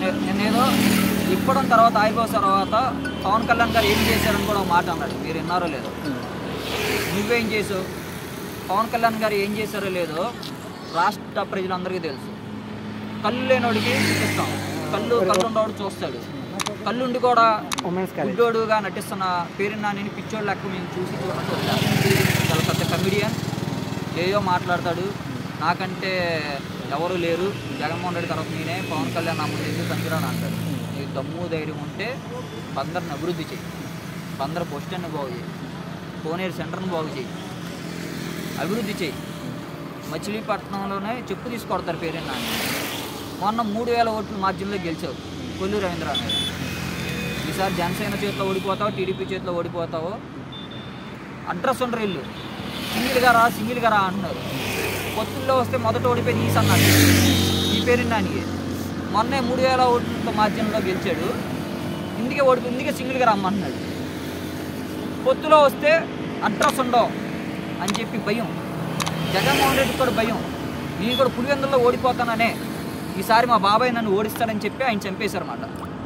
నిన్న నిన్నేదో ఇప్పడం తర్వాత ఆగిపోసిన తర్వాత పవన్ కళ్యాణ్ గారు ఏం చేశారని కూడా ఒక మాట అన్నాడు మీరు విన్నారో లేదో నువ్వేం చేసావు పవన్ కళ్యాణ్ గారు ఏం చేశారో లేదో రాష్ట్ర ప్రజలందరికీ తెలుసు కళ్ళు లేనోడికి చూపిస్తాం కళ్ళు కళ్ళు ఉన్నవాడు చూస్తాడు కళ్ళు ఉండి కూడా ఉమెన్స్ కాలేజ్ గుడ్డోడుగా నటిస్తున్న పేరున్నా నేను పిచ్చోడు లెక్క మేము చూసి చూడండి వదిలాను. చాలా పెద్ద కమిడియన్ ఏయో మాట్లాడతాడు నాకంటే ఎవరు లేరు జగన్మోహన్ రెడ్డి తర్వాత నేనే పవన్ కళ్యాణ్ నా ముందు ఎందుకు పనికిరాను అంటాడు నీకు దమ్ము ధైర్యం ఉంటే బందర్ని అభివృద్ధి చేయి బందర్ బస్ స్టాండ్ని బాగు చేయి కోనేరు సెంటర్ని బాగు చేయి అభివృద్ధి చేయి మచిలీపట్నంలోనే చెప్పు తీసుకొడతారు పేరున్నా మొన్న మూడు వేల ఓట్ల మార్జిన్లో గెలిచావు కొల్లు రవీంద్ర అనేది ఈసారి జనసేన చేతిలో ఓడిపోతావు టీడీపీ చేతిలో ఓడిపోతావు అడ్రస్ ఉండరు ఇల్లు సింగిల్గా రా సింగిల్గా రా అంటున్నారు పొత్తుల్లో వస్తే మొదట ఓడిపోయి ఈస్ అన్నాడు ఈ పేరు నానికి మొన్నే మూడు వేల ఓట్లతో మార్జిన్లో గెలిచాడు ఇందుకే ఓడిపో ఇందుకే సింగిల్గా రమ్మంటున్నాడు పొత్తులో వస్తే అడ్రస్ ఉండవు అని చెప్పి భయం జగన్మోహన్ రెడ్డి కూడా భయం నేను కూడా పులివెందుల్లో ఓడిపోతాననే ఈసారి మా బాబాయ్ నన్ను ఓడిస్తాడని చెప్పి ఆయన చంపేశారన్నమాట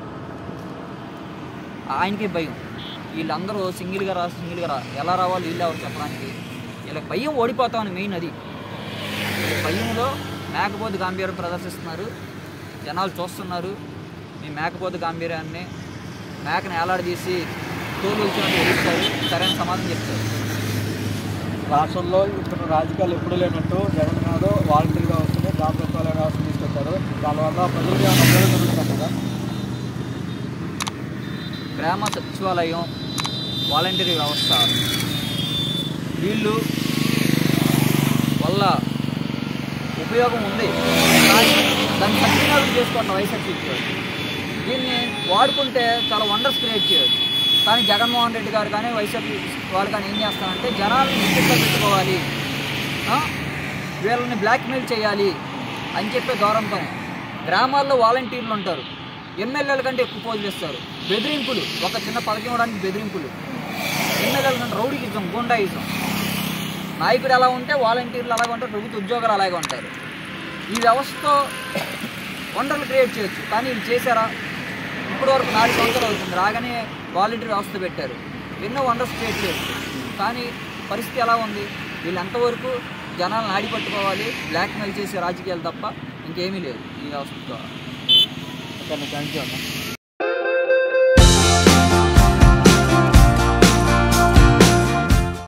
ఆయనకి భయం వీళ్ళందరూ సింగిల్గా రా సింగిల్గా రా ఎలా రావాలి వీళ్ళు ఎవరు చెప్పడానికి వీళ్ళకి భయం ఓడిపోతామని మెయిన్ అది భయంలో మేకపోతు గాంభీర్యం ప్రదర్శిస్తున్నారు జనాలు చూస్తున్నారు మీ మేకపోతు గాంభీర్యాన్ని మేకని ఏలాడదీసి తోలు వచ్చినట్టు ఏడుస్తారు సరైన సమాధానం చెప్తారు రాష్ట్రంలో ఇప్పుడు రాజకీయాలు ఎప్పుడు లేనట్టు జగన్నాథ్ వాలంటీర్గా వస్తుంది గ్రామ సచివాలయ వ్యవస్థ తీసుకొచ్చారు దానివల్ల ప్రజలకు ఏమైనా ఉపయోగం జరుగుతుంది కదా గ్రామ సచివాలయం వాలంటరీ వ్యవస్థ వీళ్ళు వల్ల ఉపయోగం ఉంది కానీ దాన్ని సద్వినియోగం చేసుకోండి వైఎస్ఆర్సీపీ వాళ్ళు. దీన్ని వాడుకుంటే చాలా వండర్స్ క్రియేట్ చేయొచ్చు కానీ జగన్మోహన్ రెడ్డి గారు కానీ వైసీపీ వాళ్ళు కానీ ఏం చేస్తారంటే జనాలను ఇంటిలో పెట్టుకోవాలి ఆ? వీళ్ళని బ్లాక్మెయిల్ చేయాలి అని చెప్పే దూరంతోనే గ్రామాల్లో వాలంటీర్లు ఉంటారు ఎమ్మెల్యేల కంటే ఎక్కువ పోజులు ఇస్తారు బెదిరింపులు ఒక చిన్న పథకం ఇవ్వడానికి బెదిరింపులు ఎమ్మెల్యేల కంటే రౌడీయిజం గుండాయిజం నాయకుడు ఎలా ఉంటే వాలంటీర్లు అలాగే ఉంటారు ప్రభుత్వ ఉద్యోగాలు అలాగే ఉంటారు ఈ వ్యవస్థతో వండర్లు క్రియేట్ చేయొచ్చు కానీ వీళ్ళు చేశారా ఇప్పటి వరకు నాలుగు సంవత్సరాలు అవుతుంది రాగానే వాలంటీర్ వ్యవస్థ పెట్టారు ఎన్నో వండర్స్ క్రియేట్ చేయొచ్చు కానీ పరిస్థితి ఎలా ఉంది వీళ్ళు ఎంతవరకు జనాలను ఆడి పట్టుకోవాలి బ్లాక్మెయిల్ చేసే రాజకీయాలు తప్ప ఇంకేమీ లేదు ఈ వ్యవస్థ ద్వారా ఓకే థ్యాంక్ యూ అన్న